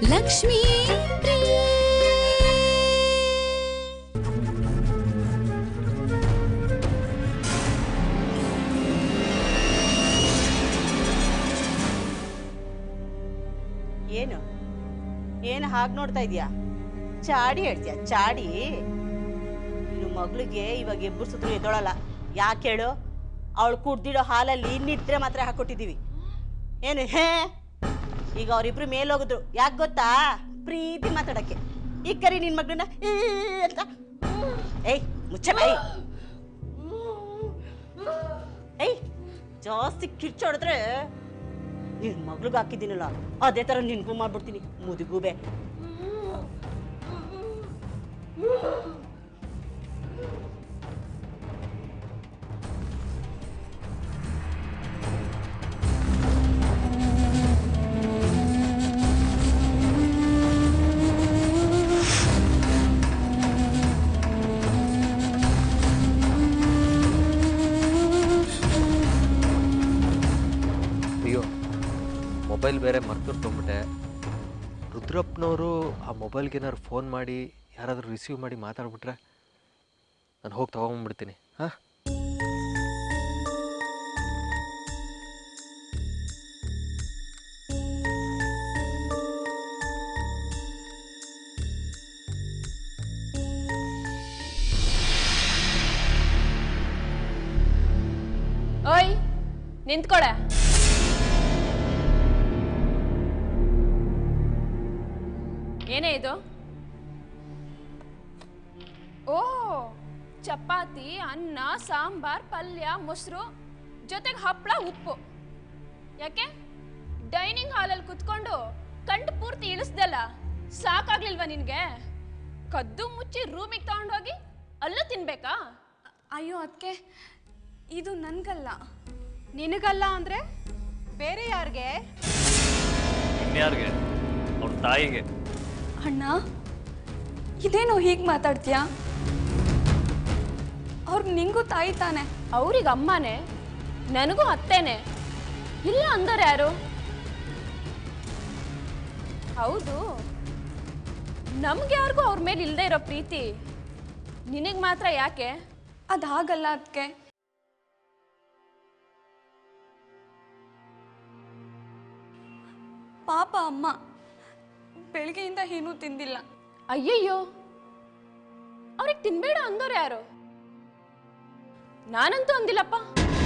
ಲಕ್ಷ್ಮೀ ಪ್ರಿಯೆ ಏನು ಏನು ಹಾಗೆ ನೋಡ್ತಾ ಇದೀಯಾ ಚಾಡಿ ಹೇಳ್ತೀಯ ಚಾಡಿ ಇನ್ನು ಮಗಳಿಗೆ ಇವಾಗ ಎಬ್ಬರ್ಸಿದ್ರು ಎದ್ದೊಳಲ್ಲ ಯಾಕೆ ಹೇಳು ಅವಳು ಕುಡ್ದಿಡೋ ಹಾಲಲ್ಲಿ ನಿದ್ರೆ ಮಾತ್ರ ಹಾಕೊಟ್ಟಿದ್ದೀವಿ ಏನು ಹೇ ಈಗ ಅವರಿಬ್ರು ಮೇಲೋಗಿದ್ರು ಯಾಕೆ ಗೊತ್ತಾ ಪ್ರೀತಿ ಮಾತಾಡಕ್ಕೆ ಈಗ ಕರಿ ನಿನ್ನ ಮಗಳನ್ನ ಏ ಅಂತ ಏಯ್ ಮುಚ್ಚ ಏಯ್ ಏಯ್ ಜಾಸ್ತಿ ಕಿರ್ಚೊಡಿದ್ರೆ ನಿನ್ ಮಗ್ಳಿಗೆ ಹಾಕಿದ್ದೀನಲ್ಲ ಅದೇ ಥರ ನಿನ್ಗೂ ಮಾಡ್ಬಿಡ್ತೀನಿ ಮುದುಗೂಬೆ ಅಯ್ಯೋ ಮೊಬೈಲ್ ಬೇರೆ ಮರ್ತುರ್ಕೊಂಬಿಟ್ಟೆ ರುದ್ರಪ್ಪನವರು ಆ ಮೊಬೈಲ್ಗೆ ಏನಾದ್ರು ಫೋನ್ ಮಾಡಿ ಯಾರಾದರೂ ರಿಸೀವ್ ಮಾಡಿ ಮಾತಾಡ್ಬಿಟ್ರೆ ನಾನು ಹೋಗಿ ತೊಗೊಂಡ್ಬಿಡ್ತೀನಿ ಹಾಂ ಓಯ್ ನಿಂತ್ಕೊಳೆ ಏನೇ ಇದು ಓ ಚಪಾತಿ ಅನ್ನ ಸಾಂಬಾರ್ ಪಲ್ಯ ಮೊಸರು ಜೊತೆಗೆ ಹಪ್ಪಳ ಉಪ್ಪು ಯಾಕೆ ಡೈನಿಂಗ್ ಹಾಲಲ್ಲಿ ಕುತ್ಕೊಂಡು ಕಂಡು ಪೂರ್ತಿ ಇಳಿಸ್ದಲ್ಲ ಸಾಕಾಗ್ಲಿಲ್ವಾ ನಿನ್ಗೆ ಕದ್ದು ಮುಚ್ಚಿ ರೂಮಿಗೆ ತಗೊಂಡೋಗಿ ಅಲ್ಲೂ ತಿನ್ಬೇಕಾ ಅಯ್ಯೋ ಅದಕ್ಕೆ ಇದು ನನ್ಗಲ್ಲ ನಿನಗಲ್ಲ ಅಂದ್ರೆ ಬೇರೆ ಯಾರಿಗೆ ಇನ್ಯಾರಿಗೆ ಅವ್ರ ತಾಯಿಗೆ ಅಣ್ಣ ಇದೇನೋ ಹೀಗೆ ಮಾತಾಡ್ತೀಯಾ ಅವ್ರಿಗೆ ನಿಂಗೂ ತಾಯಿ ತಾನೆ ಅವ್ರಿಗೆ ಅಮ್ಮನೇ ನನಗೂ ಅತ್ತೇನೆ ಇಲ್ಲ ಅಂದವ್ರು ಯಾರು ಹೌದು ನಮ್ಗೆ ಯಾರಿಗೂ ಅವ್ರ ಮೇಲೆ ಇಲ್ಲದೆ ಇರೋ ಪ್ರೀತಿ ನಿನಗೆ ಮಾತ್ರ ಯಾಕೆ ಅದು ಹಾಗಲ್ಲ ಅದಕ್ಕೆ ಪಾಪ ಅಮ್ಮ ಬೆಳಗ್ಗೆಯಿಂದ ಏನೂ ತಿಂದಿಲ್ಲ ಅಯ್ಯಯ್ಯೋ ಅವ್ರಿಗೆ ತಿನ್ಬೇಡ ಅಂದವ್ರು ಯಾರು ನಾನಂತೂ ಅಂದಿಲ್ಲಪ್ಪ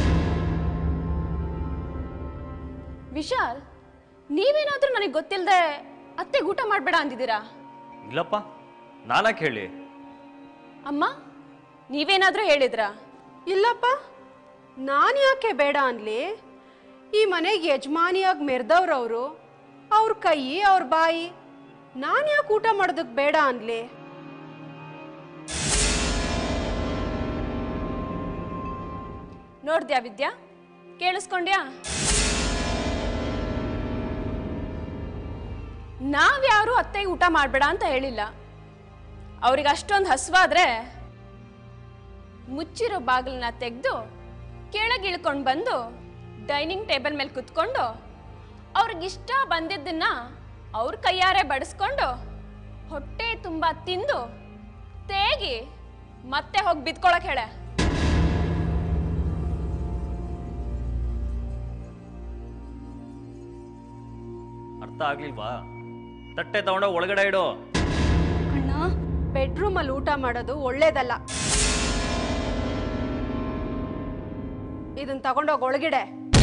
ವಿಶಾಲ್ ನೀವೇನಾದ್ರೂ ನನಗೆ ಗೊತ್ತಿಲ್ಲದೆ ಅತ್ತೆಗೆ ಊಟ ಮಾಡಬೇಡ ಅಂದಿದ್ದೀರಾ ಇಲ್ಲಪ್ಪ ನಾನಕ್ಕೆ ಹೇಳಿ ಅಮ್ಮ ನೀವೇನಾದ್ರೂ ಹೇಳಿದ್ರಾ ಇಲ್ಲಪ್ಪ ನಾನು ಯಾಕೆ ಬೇಡ ಅನ್ಲಿ ಈ ಮನೆಗೆ ಯಜಮಾನಿಯಾಗಿ ಮೆರೆದವ್ರವರು ಅವ್ರ ಕೈ ಅವ್ರ ಬಾಯಿ ನಾನು ಯಾಕೆ ಊಟ ಮಾಡೋದಕ್ಕೆ ಬೇಡ ಅನ್ಲಿ ನೋಡ್ದ್ಯಾ ವಿದ್ಯಾ ಕೇಳಿಸ್ಕೊಂಡ್ಯಾ ನಾವ್ಯಾರು ಅತ್ತೆಗೆ ಊಟ ಮಾಡಬೇಡ ಅಂತ ಹೇಳಿಲ್ಲ ಅವ್ರಿಗೆ ಅಷ್ಟೊಂದು ಹಸುವಾದ್ರೆ ಮುಚ್ಚಿರೋ ಬಾಗಿಲನ್ನ ತೆಗೆದು ಕೆಳಗೆ ಇಳ್ಕೊಂಡು ಬಂದು ಡೈನಿಂಗ್ ಟೇಬಲ್ ಮೇಲೆ ಕುತ್ಕೊಂಡು ಅವ್ರಿಗಿಷ್ಟ ಬಂದಿದ್ದನ್ನ ಅವ್ರ ಕೈಯಾರೆ ಬಡಿಸ್ಕೊಂಡು ಹೊಟ್ಟೆ ತುಂಬ ತಿಂದು ತೇಗಿ ಮತ್ತೆ ಹೋಗಿ ಬಿದ್ಕೊಳಕ್ ಹೇಳೆ ಅರ್ಥ ಆಗ್ಲಿಲ್ವಾ ತಟ್ಟೆ ತಗೊಂಡೋಗಿ ಒಳಗಡೆ ಇಡು ಅಣ್ಣ ಬೆಡ್ರೂಮಲ್ಲಿ ಊಟ ಮಾಡೋದು ಒಳ್ಳೇದಲ್ಲ ಇದನ್ನ ತಗೊಂಡೋಗಿ ಒಳಗಿಡೆ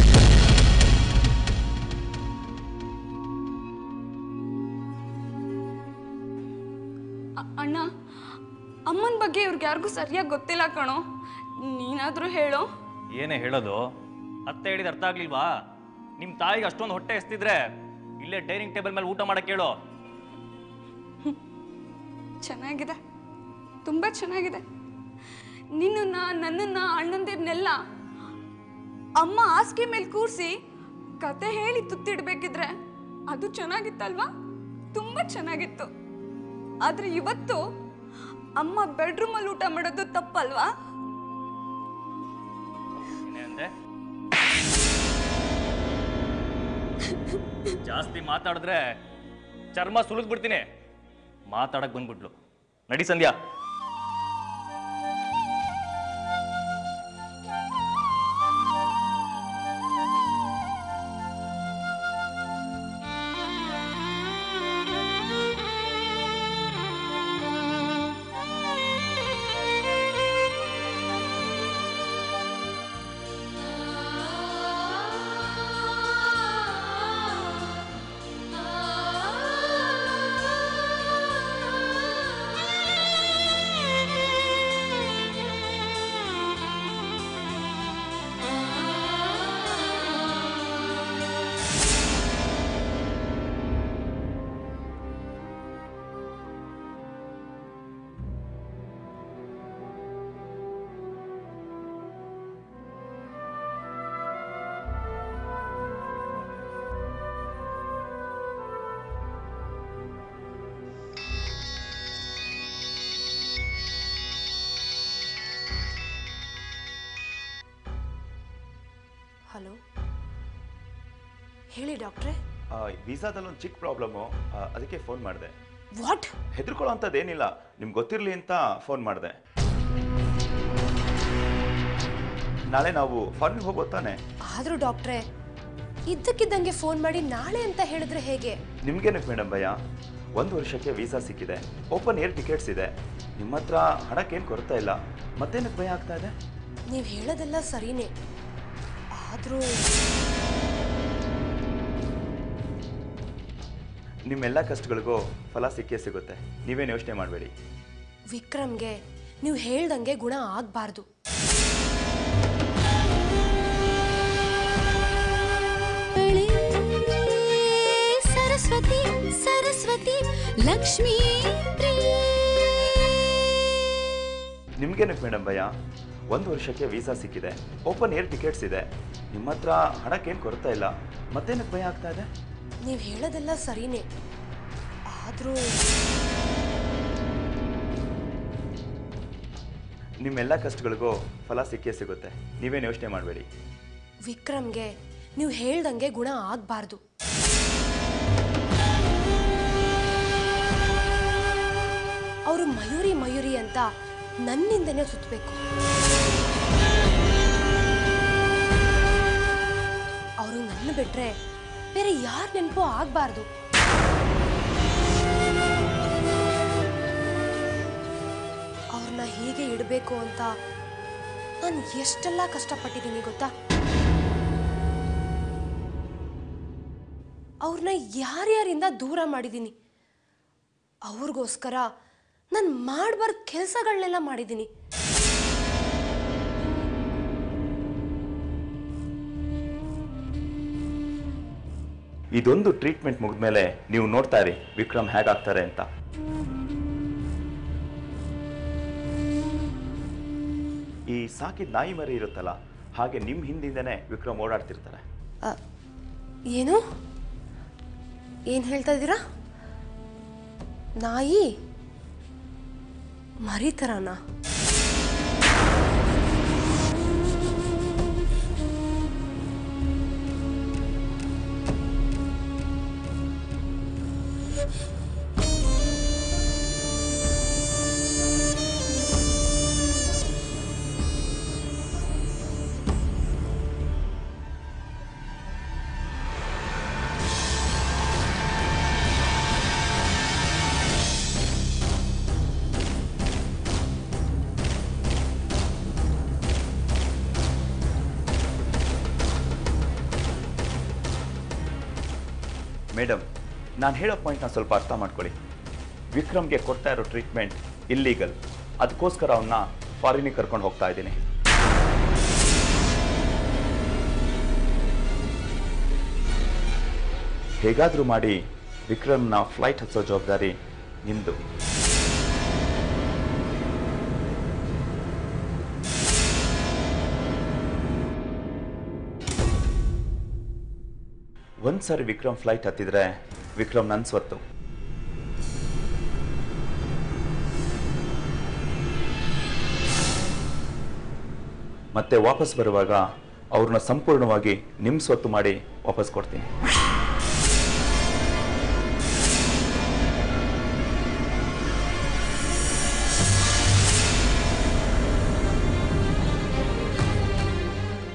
ಅ- ಅಣ್ಣ ಅಮ್ಮನ ಬಗ್ಗೆ ಇವ್ರಿಗೆ ಯಾರಿಗೂ ಸರಿಯಾಗಿ ಗೊತ್ತಿಲ್ಲ ಕಣೋ ನೀನಾದರೂ ಹೇಳೋ ಏನೇ ಹೇಳೋದು ಅತ್ತೆ ಹೇಳಿದ ಅರ್ಥ ಆಗ್ಲಿಲ್ವಾ ನಿಮ್ಮ ತಾಯಿಗೆ ಅಷ್ಟೊಂದು ಹೊಟ್ಟೆ ಎಸ್ತಿದ್ರೆ ಇಲ್ಲೇ ಡೈನಿಂಗ್ ಟೇಬಲ್ ಮೇಲೆ ಊಟ ಮಾಡಕ್ಕೆ ಹೇಳು ಚೆನ್ನಾಗಿದೆ ತುಂಬ ಚೆನ್ನಾಗಿದೆ ನಿನ್ನನ್ನ ನನ್ನನ್ನ ಅಣ್ಣಂದಿರ್ನೆಲ್ಲ ಅಮ್ಮ ಹಾಸಿಗೆ ಮೇಲೆ ಕೂರಿಸಿ ಕತೆ ಹೇಳಿ ತುತ್ತಿಡ್ಬೇಕಿದ್ರೆ ಅದು ಚೆನ್ನಾಗಿತ್ತಲ್ವಾ ತುಂಬ ಚೆನ್ನಾಗಿತ್ತು ಆದ್ರೆ ಇವತ್ತು ಅಮ್ಮ ಬೆಡ್ರೂಮಲ್ಲಿ ಊಟ ಮಾಡೋದು ತಪ್ಪಲ್ವಾ ಏನೇ ಅಂದೆ ಜಾಸ್ತಿ ಮಾತಾಡಿದ್ರೆ ಚರ್ಮ ಸುಲಿದ್ ಬಿಡ್ತೀನಿ ಮಾತಾಡಕ್ ಬಂದ್ಬಿಟ್ಲು ನಡಿ ಸಂಧ್ಯಾ ಹಲೋ ಹೇಳಿ ಡಾಕ್ಟ್ರೆ ವೀಸಾದಲ್ಲಿ ಒಂದು ಚಿಕ್ಕ ಪ್ರಾಬ್ಲಮ್ಮು ಅದಕ್ಕೆ ಫೋನ್ ಮಾಡಿದೆ ವಾಟ್ ಹೆದರ್ಕೊಳ್ಳೋ ಅಂಥದ್ದೇನಿಲ್ಲ ನಿಮ್ಗೆ ಗೊತ್ತಿರಲಿ ಅಂತ ಫೋನ್ ಮಾಡಿದೆ ನಾಳೆ ನಾವು ಫಾರಿನ್ಗೆ ಹೋಗ್ಬೋದು ತಾನೆ ಆದರೂ ಡಾಕ್ಟ್ರೆ ಇದ್ದಕ್ಕಿದ್ದಂಗೆ ಫೋನ್ ಮಾಡಿ ನಾಳೆ ಅಂತ ಹೇಳಿದ್ರೆ ಹೇಗೆ ನಿಮ್ಗೇನಕ್ಕೆ ಮೇಡಮ್ ಭಯ ಒಂದು ವರ್ಷಕ್ಕೆ ವೀಸಾ ಸಿಕ್ಕಿದೆ ಓಪನ್ ಏರ್ ಟಿಕೆಟ್ಸ್ ಇದೆ ನಿಮ್ಮ ಹತ್ರ ಹಣಕ್ಕೇನು ಕೊರತೆ ಇಲ್ಲ ಮತ್ತೇನಕ್ಕೆ ಭಯ ಆಗ್ತಾ ಇದೆ ನೀವು ಹೇಳೋದೆಲ್ಲ ಸರಿನೇ ಆದರೂ ನಿಮ್ಮೆಲ್ಲ ಕಷ್ಟಗಳಿಗೂ ಫಲ ಸಿಕ್ಕೇ ಸಿಗುತ್ತೆ ನೀವೇನು ಯೋಚನೆ ಮಾಡಬೇಡಿ ವಿಕ್ರಮ್ಗೆ ನೀವು ಹೇಳ್ದಂಗೆ ಗುಣ ಆಗಬಾರ್ದು ಸರಸ್ವತಿ ಸರಸ್ವತಿ ಲಕ್ಷ್ಮೀ ಪ್ರಿಯೆ ನಿಮ್ಗೇನಕ್ಕೆ ಮೇಡಮ್ ಭಯ ಒಂದು ವರ್ಷಕ್ಕೆ ವೀಸಾ ಸಿಕ್ಕಿದೆ ಓಪನ್ ಏರ್ ಟಿಕೆಟ್ಸ್ ಇದೆ ನಿಮ್ಮ ಹತ್ರ ಹಣಕ್ಕೇನು ಕೊರತೆ ಇಲ್ಲ ಮತ್ತೇನಕ್ಕೆ ಭಯ ಆಗ್ತಾ ಇದೆ ನೀವು ಹೇಳೋದೆಲ್ಲ ಸರಿನೇ ಆದರೂ ನಿಮ್ಮೆಲ್ಲ ಕಷ್ಟಗಳಿಗೂ ಫಲ ಸಿಕ್ಕೇ ಸಿಗುತ್ತೆ ನೀವೇನು ಯೋಚನೆ ಮಾಡಬೇಡಿ ವಿಕ್ರಮ್ಗೆ ನೀವು ಹೇಳ್ದಂಗೆ ಗುಣ ಆಗಬಾರ್ದು ಅವರು ಮಯೂರಿ ಮಯೂರಿ ಅಂತ ನನ್ನಿಂದನೇ ಸುತ್ತಬೇಕು ಅವರು ನನ್ನ ಬಿಟ್ರೆ ಬೇರೆ ಯಾರ ನೆನಪು ಆಗಬಾರ್ದು ಅವ್ರನ್ನ ಹೀಗೆ ಇಡಬೇಕು ಅಂತ ನಾನು ಎಷ್ಟೆಲ್ಲ ಕಷ್ಟಪಟ್ಟಿದ್ದೀನಿ ಗೊತ್ತಾ ಅವ್ರನ್ನ ಯಾರ್ಯಾರಿಂದ ದೂರ ಮಾಡಿದ್ದೀನಿ ಅವ್ರಿಗೋಸ್ಕರ ನಾನು ಮಾಡಬಾರ್ದು ಕೆಲಸಗಳನ್ನೆಲ್ಲ ಮಾಡಿದ್ದೀನಿ ಇದೊಂದು ಟ್ರೀಟ್ಮೆಂಟ್ ಮುಗಿದ್ಮೇಲೆ ನೀವು ನೋಡ್ತಾ ಇರಿ ವಿಕ್ರಮ್ ಹೇಗಾಗ್ತಾರೆ ಅಂತ ಈ ಸಾಕಿದ ನಾಯಿ ಮರಿ ಇರುತ್ತಲ್ಲ ಹಾಗೆ ನಿಮ್ಮ ಹಿಂದಿಂದನೇ ವಿಕ್ರಮ್ ಓಡಾಡ್ತಿರ್ತಾರೆ ಅ, ಏನು ಏನು ಹೇಳ್ತಾ ಇದ್ದೀರಾ ನಾಯಿ ಮರಿ ಥರನಾ ಮೇಡಮ್ ನಾನು ಹೇಳೋ ಪಾಯಿಂಟ್ನ ಸ್ವಲ್ಪ ಅರ್ಥ ಮಾಡ್ಕೊಳ್ಳಿ ವಿಕ್ರಮ್ಗೆ ಕೊಡ್ತಾ ಇರೋ ಟ್ರೀಟ್ಮೆಂಟ್ ಇಲ್ಲೀಗಲ್ ಅದಕ್ಕೋಸ್ಕರ ಅವನ್ನ ಫಾರಿನಿಗೆ ಕರ್ಕೊಂಡು ಹೋಗ್ತಾ ಇದ್ದೀನಿ ಹೇಗಾದರೂ ಮಾಡಿ ವಿಕ್ರಮ್ನ ಫ್ಲೈಟ್ ಹಚ್ಚೋ ಜವಾಬ್ದಾರಿ ನಿಮ್ಮದು ಒಂದ್ಸರಿ ವಿಕ್ರಮ್ ಫ್ಲೈಟ್ ಹತ್ತಿದ್ರೆ ವಿಕ್ರಮ್ ನನ್ನ ಸ್ವತ್ತು ಮತ್ತೆ ವಾಪಸ್ ಬರುವಾಗ ಅವ್ರನ್ನ ಸಂಪೂರ್ಣವಾಗಿ ನಿಮ್ಮ ಸ್ವತ್ತು ಮಾಡಿ ವಾಪಸ್ ಕೊಡ್ತೀನಿ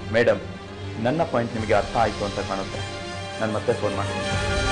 ಮೇಡಮ್ ನನ್ನ ಪಾಯಿಂಟ್ ನಿಮಗೆ ಅರ್ಥ ಆಯಿತು ಅಂತ ಕಾಣುತ್ತೆ ನಾನು ಮತ್ತೆ ಫೋನ್ ಮಾಡ್ತೀನಿ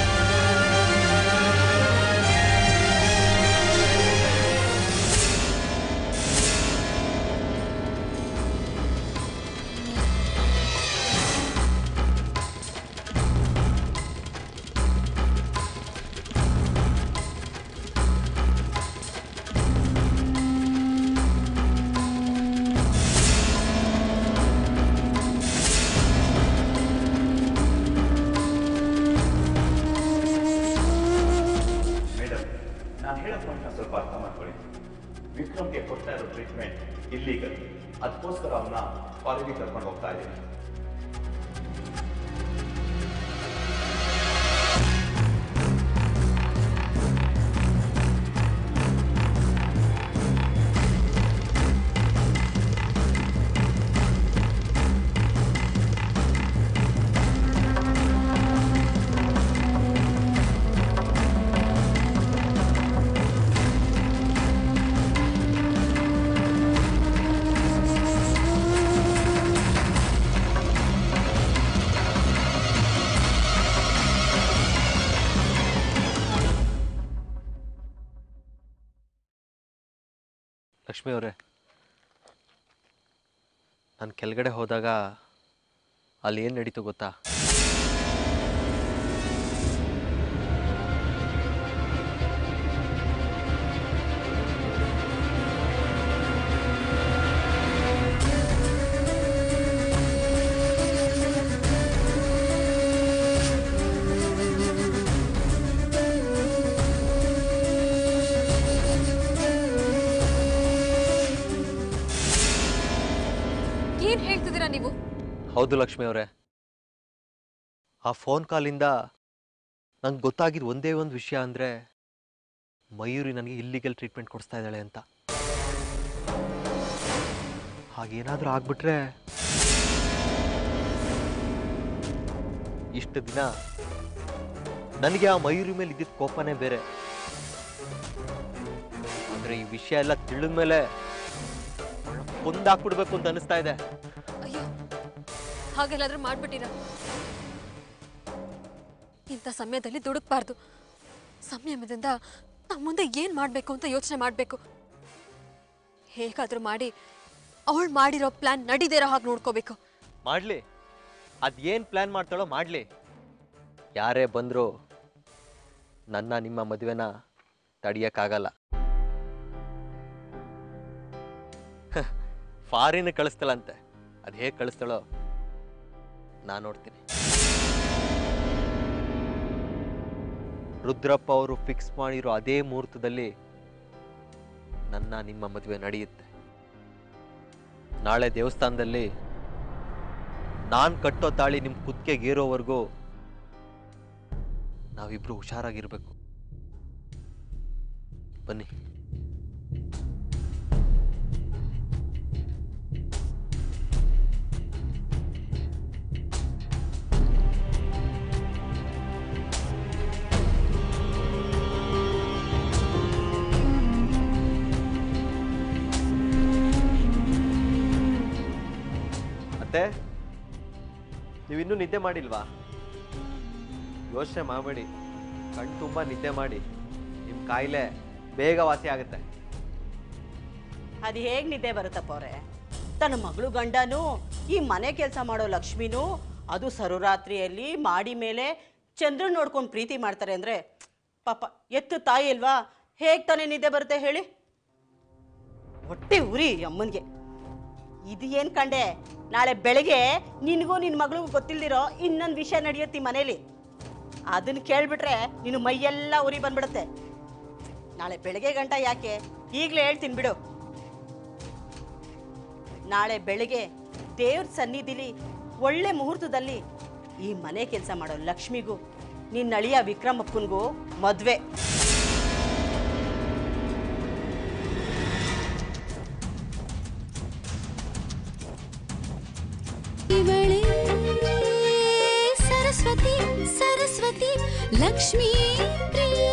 ಮೇಡಮ್ ನಾನು ಹೇಳೋ ಪಾಯಿಂಟ್ನ ಸ್ವಲ್ಪ ಅರ್ಥ ಮಾಡ್ಕೊಳ್ಳಿ ವಿಕ್ರಮ್ಗೆ ಕೊಡ್ತಾ ಇರೋ ಟ್ರೀಟ್ಮೆಂಟ್ ಇಲ್ಲೀಗಲ್ ಅದಕ್ಕೋಸ್ಕರ ಅವನ್ನ ಫಾರಿನಿಗೆ ಕರ್ಕೊಂಡು ಹೋಗ್ತಾ ಇದ್ದೀನಿ ಲಕ್ಷ್ಮಿ ಅವರೇ ನಾನು ಕೆಳಗಡೆ ಹೋದಾಗ ಅಲ್ಲಿ ಏನು ನಡೀತು ಗೊತ್ತಾ ಏನ್ ಹೇಳ್ತಿದ್ದೀರಾ ನೀವು ಹೌದು ಲಕ್ಷ್ಮಿ ಅವರೇ ಆ ಫೋನ್ ಕಾಲಿಂದ ನಂಗೆ ಗೊತ್ತಾಗಿದ್ದು ಒಂದೇ ಒಂದು ವಿಷಯ ಅಂದರೆ ಮಯೂರಿ ನನಗೆ ಇಲ್ಲಿಗಲ್ ಟ್ರೀಟ್ಮೆಂಟ್ ಕೊಡಿಸ್ತಾ ಇದ್ದಾಳೆ ಅಂತ ಹಾಗೇನಾದರೂ ಆಗ್ಬಿಟ್ರೆ ಇಷ್ಟು ದಿನ ನನಗೆ ಆ ಮಯೂರಿ ಮೇಲೆ ಇದ್ದಿದ್ದ ಕೋಪನೇ ಬೇರೆ ಆದರೆ ಈ ವಿಷಯ ಎಲ್ಲ ತಿಳಿದ ಮೇಲೆ ಕೊಂದಾಕ್ಬಿಡ್ಬೇಕು ಅಂತ ಅನಿಸ್ತಾ ಇದೆ ಅಯ್ಯೋ ಹಾಗೆಲ್ಲಾದ್ರೂ ಮಾಡ್ಬಿಟ್ಟಿರ ಇಂಥ ಸಮಯದಲ್ಲಿ ದುಡುಕ್ಬಾರ್ದು ಸಂಯಮದಿಂದ ನಮ್ಮ ಮುಂದೆ ಏನ್ ಮಾಡ್ಬೇಕು ಅಂತ ಯೋಚನೆ ಮಾಡ್ಬೇಕು ಹೇಗಾದ್ರೂ ಮಾಡಿ ಅವಳು ಮಾಡಿರೋ ಪ್ಲಾನ್ ನಡೀದಿರೋ ಹಾಗೆ ನೋಡ್ಕೋಬೇಕು ಮಾಡ್ಲಿ ಅದೇನ್ ಪ್ಲಾನ್ ಮಾಡ್ತಾಳೋ ಮಾಡ್ಲಿ ಯಾರೇ ಬಂದ್ರು ನನ್ನ ನಿಮ್ಮ ಮದುವೆನ ತಡಿಯಕ್ಕಾಗಲ್ಲ ಫಾರಿನ್ ಕಳಿಸ್ತಾಳಂತೆ ಅದು ಹೇಗೆ ಕಳಿಸ್ತಾಳೋ ನಾನು ನೋಡ್ತೀನಿ ರುದ್ರಪ್ಪ ಅವರು ಫಿಕ್ಸ್ ಮಾಡಿರೋ ಅದೇ ಮುಹೂರ್ತದಲ್ಲಿ ನನ್ನ ನಿಮ್ಮ ಮದುವೆ ನಡೆಯುತ್ತೆ ನಾಳೆ ದೇವಸ್ಥಾನದಲ್ಲಿ ನಾನು ಕಟ್ಟೋ ತಾಳಿ ನಿಮ್ಮ ಕುತ್ತಿಗೆಗೇರೋವರೆಗೂ ನಾವಿಬ್ರು ಹುಷಾರಾಗಿರ್ಬೇಕು ಬನ್ನಿ ಮತ್ತೆ ನೀವಿನ್ನೂ ನಿದ್ದೆ ಮಾಡಿಲ್ವಾ ಯೋಚನೆ ಮಾಡಬೇಡಿ ಕಣ್ ತುಂಬ ನಿದ್ದೆ ಮಾಡಿ ನಿಮ್ಮ ಕಾಯಿಲೆ ಬೇಗ ವಾಸಿ ಆಗುತ್ತೆ ಅದು ಹೇಗೆ ನಿದ್ದೆ ಬರುತ್ತಪ್ಪ ಅವ್ರೆ ತನ್ನ ಮಗಳು ಗಂಡನೂ ಈ ಮನೆ ಕೆಲಸ ಮಾಡೋ ಲಕ್ಷ್ಮಿನೂ ಅದು ಸರುರಾತ್ರಿಯಲ್ಲಿ ಮಾಡಿ ಮೇಲೆ ಚಂದ್ರನ್ ನೋಡ್ಕೊಂಡು ಪ್ರೀತಿ ಮಾಡ್ತಾರೆ ಅಂದರೆ ಪಾಪ ಎತ್ತು ತಾಯಿ ಅಲ್ವಾ ಹೇಗೆ ತಾನೇ ನಿದ್ದೆ ಬರುತ್ತೆ ಹೇಳಿ ಹೊಟ್ಟೆ ಉರಿ ಅಮ್ಮನಿಗೆ ಇದು ಏನು ಕಂಡೆ ನಾಳೆ ಬೆಳಗ್ಗೆ ನಿನಗೂ ನಿನ್ನ ಮಗಳಿಗೂ ಗೊತ್ತಿಲ್ದಿರೋ ಇನ್ನೊಂದು ವಿಷಯ ನಡೆಯುತ್ತೆ ಈ ಮನೇಲಿ ಅದನ್ನು ಕೇಳ್ಬಿಟ್ರೆ ನೀನು ಮೈಯೆಲ್ಲ ಉರಿ ಬಂದ್ಬಿಡುತ್ತೆ ನಾಳೆ ಬೆಳಗ್ಗೆ ಗಂಟ ಯಾಕೆ ಈಗಲೇ ಹೇಳ್ತೀನಿ ಬಿಡು ನಾಳೆ ಬೆಳಗ್ಗೆ ದೇವ್ರ ಸನ್ನಿಧಿಲಿ ಒಳ್ಳೆ ಮುಹೂರ್ತದಲ್ಲಿ ಈ ಮನೆ ಕೆಲಸ ಮಾಡೋ ಲಕ್ಷ್ಮಿಗೂ ನಿನ್ನ ಅಳಿಯ ವಿಕ್ರಮಪ್ಪನಿಗೂ ಮದುವೆ ಇವಳೇ ಸರಸ್ವತಿ ಸರಸ್ವತಿ ಲಕ್ಷ್ಮೀ ಪ್ರಿಯೆ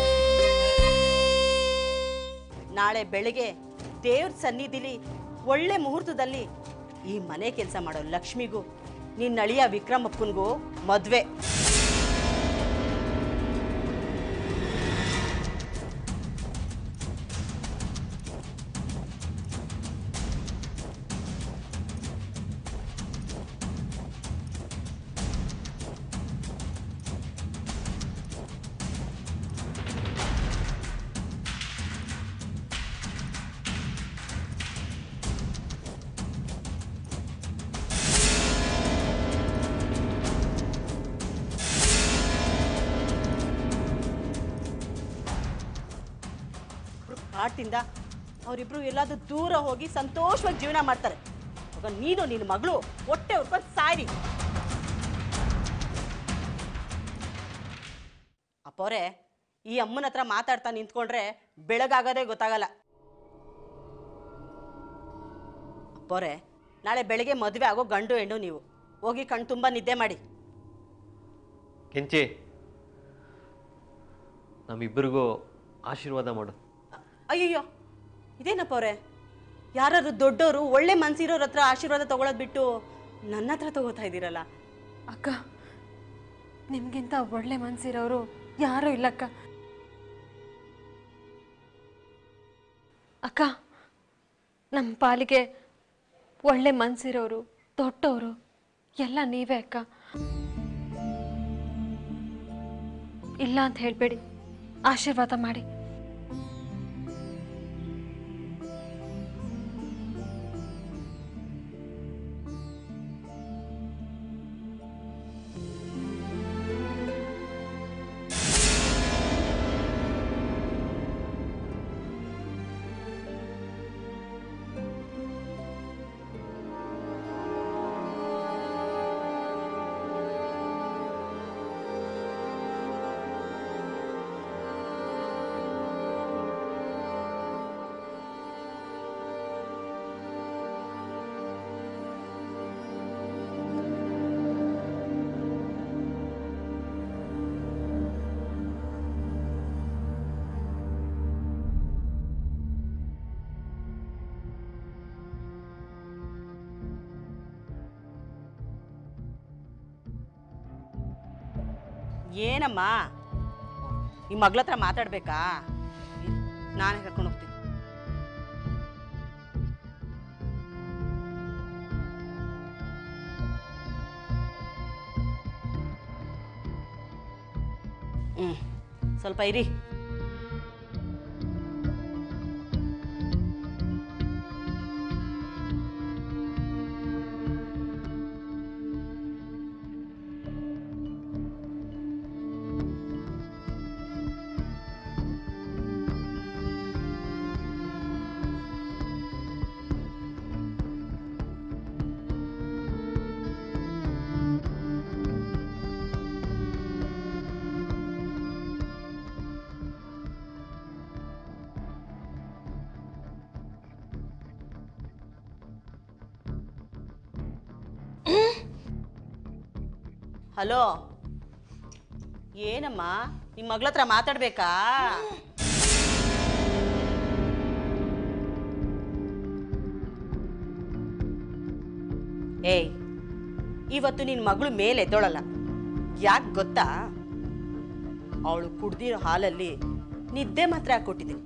ನಾಳೆ ಬೆಳಗ್ಗೆ ದೇವ್ರ ಸನ್ನಿಧಿಲಿ ಒಳ್ಳೆ ಮುಹೂರ್ತದಲ್ಲಿ ಈ ಮನೆ ಕೆಲಸ ಮಾಡೋ ಲಕ್ಷ್ಮಿಗೂ ನಿನ್ನ ಅಳಿಯ ವಿಕ್ರಮ್ ಅಪ್ಪನ್ಗೂ ಮದ್ವೆ ಕಾಟಿಂದ ಅವರಿಬ್ರು ಎಲ್ಲಾದ್ರೂ ದೂರ ಹೋಗಿ ಸಂತೋಷವಾಗಿ ಜೀವನ ಮಾಡ್ತಾರೆ ಇವಾಗ ನೀನು ನಿನ್ನ ಮಗಳು ಹೊಟ್ಟೆ ಉರ್ಕೊಂಡು ಸಾಯ್ರಿ ಅಪ್ಪವ್ರೆ ಈ ಅಮ್ಮನ ಹತ್ರ ಮಾತಾಡ್ತಾ ನಿಂತ್ಕೊಂಡ್ರೆ ಬೆಳಗಾಗೋದೇ ಗೊತ್ತಾಗಲ್ಲ ಅಪ್ಪವ್ರೆ ನಾಳೆ ಬೆಳಗ್ಗೆ ಮದುವೆ ಆಗೋ ಗಂಡು ಹೆಣ್ಣು ನೀವು ಹೋಗಿ ಕಣ್ ತುಂಬ ನಿದ್ದೆ ಮಾಡಿ ಕೆಂಚಿ ನಮ್ಮಿಬ್ಬರಿಗೂ ಆಶೀರ್ವಾದ ಮಾಡು ಅಯ್ಯಯ್ಯೋ ಇದೇನಪ್ಪ ಅವ್ರೆ ಯಾರಾದ್ರು ದೊಡ್ಡವರು ಒಳ್ಳೆ ಮನ್ಸಿರೋರ ಹತ್ರ ಆಶೀರ್ವಾದ ತಗೊಳೋದು ಬಿಟ್ಟು ನನ್ನ ಹತ್ರ ತಗೋತಾ ಇದ್ದೀರಲ್ಲ ಅಕ್ಕ ನಿಮ್ಗಿಂತ ಒಳ್ಳೆ ಮನ್ಸಿರೋರು ಯಾರೂ ಇಲ್ಲಕ್ಕ ಅಕ್ಕ ನಮ್ಮ ಪಾಲಿಗೆ ಒಳ್ಳೆ ಮನ್ಸಿರೋರು ದೊಡ್ಡವರು ಎಲ್ಲ ನೀವೇ ಅಕ್ಕ ಇಲ್ಲ ಅಂತ ಹೇಳ್ಬೇಡಿ ಆಶೀರ್ವಾದ ಮಾಡಿ ಏನಮ್ಮ ನಿಮ್ಮ ಮಗಳ ಹತ್ರ ಮಾತಾಡ್ಬೇಕಾ ನಾನೇ ಕರ್ಕೊಂಡು ಹೋಗ್ತೀನಿ ಹ್ಞೂ ಸ್ವಲ್ಪ ಇರಿ ಹಲೋ ಏನಮ್ಮ ನಿಮ್ಮ ಮಗಳ ಹತ್ರ ಮಾತಾಡ್ಬೇಕಾ ಏಯ್ ಇವತ್ತು ನಿನ್ನ ಮಗಳು ಮೇಲೆ ಎದ್ದೋಳಲ್ಲ ಯಾಕೆ ಗೊತ್ತಾ ಅವಳು ಕುಡ್ದಿರೋ ಹಾಲಲ್ಲಿ ನಿದ್ದೆ ಮಾತ್ರ ಕೊಟ್ಟಿದ್ದೀನಿ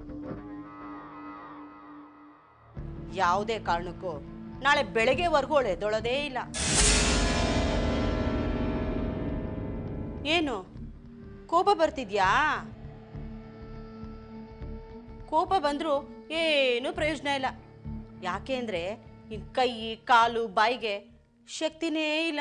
ಯಾವುದೇ ಕಾರಣಕ್ಕೂ ನಾಳೆ ಬೆಳಗ್ಗೆವರೆಗೂ ಅವಳು ಎದ್ದೊಳೋದೇ ಇಲ್ಲ ಏನು ಕೋಪ ಬರ್ತಿದ್ಯಾ ಕೋಪ ಬಂದರೂ ಏನೂ ಪ್ರಯೋಜನ ಇಲ್ಲ ಯಾಕೆ ಅಂದರೆ ನಿನ್ನ ಕೈ ಕಾಲು ಬಾಯಿಗೆ ಶಕ್ತಿನೇ ಇಲ್ಲ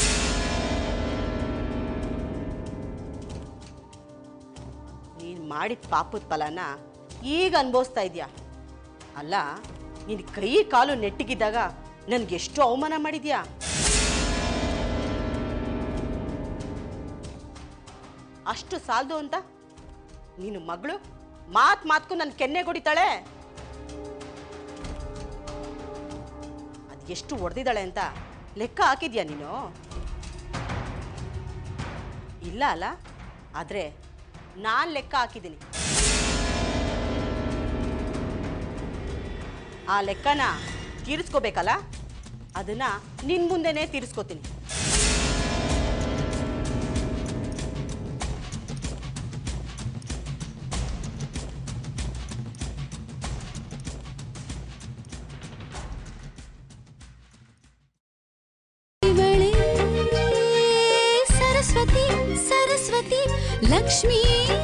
ನೀನು ಮಾಡಿದ ಪಾಪದ ಫಲನ ಈಗ ಅನುಭವಿಸ್ತಾ ಇದೆಯಾ ಅಲ್ಲ ನಿನ್ನ ಕೈ ಕಾಲು ನೆಟ್ಟಿಗಿದ್ದಾಗ ನನಗೆ ಎಷ್ಟು ಅವಮಾನ ಮಾಡಿದ್ಯಾ ಅಷ್ಟು ಸಾಲದು ಅಂತ ನೀನು ಮಗಳು ಮಾತ್ ಮಾತ್ಕು ನನ್ನ ಕೆನ್ನೆ ಕೊಡಿತಾಳೆ ಅದು ಎಷ್ಟು ಹೊಡೆದಿದ್ದಾಳೆ ಅಂತ ಲೆಕ್ಕ ಹಾಕಿದ್ಯಾ ನೀನು ಇಲ್ಲ ಅಲ್ಲ ಆದರೆ ನಾನು ಲೆಕ್ಕ ಹಾಕಿದ್ದೀನಿ ಆ ಲೆಕ್ಕನ ತೀರಿಸ್ಕೋಬೇಕಲ್ಲ ಅದನ್ನ ನಿನ್ ಮುಂದೆನೇ ತೀರಿಸ್ಕೋತೀನಿ ಇವಳೇ ಸರಸ್ವತಿ ಸರಸ್ವತಿ ಲಕ್ಷ್ಮೀ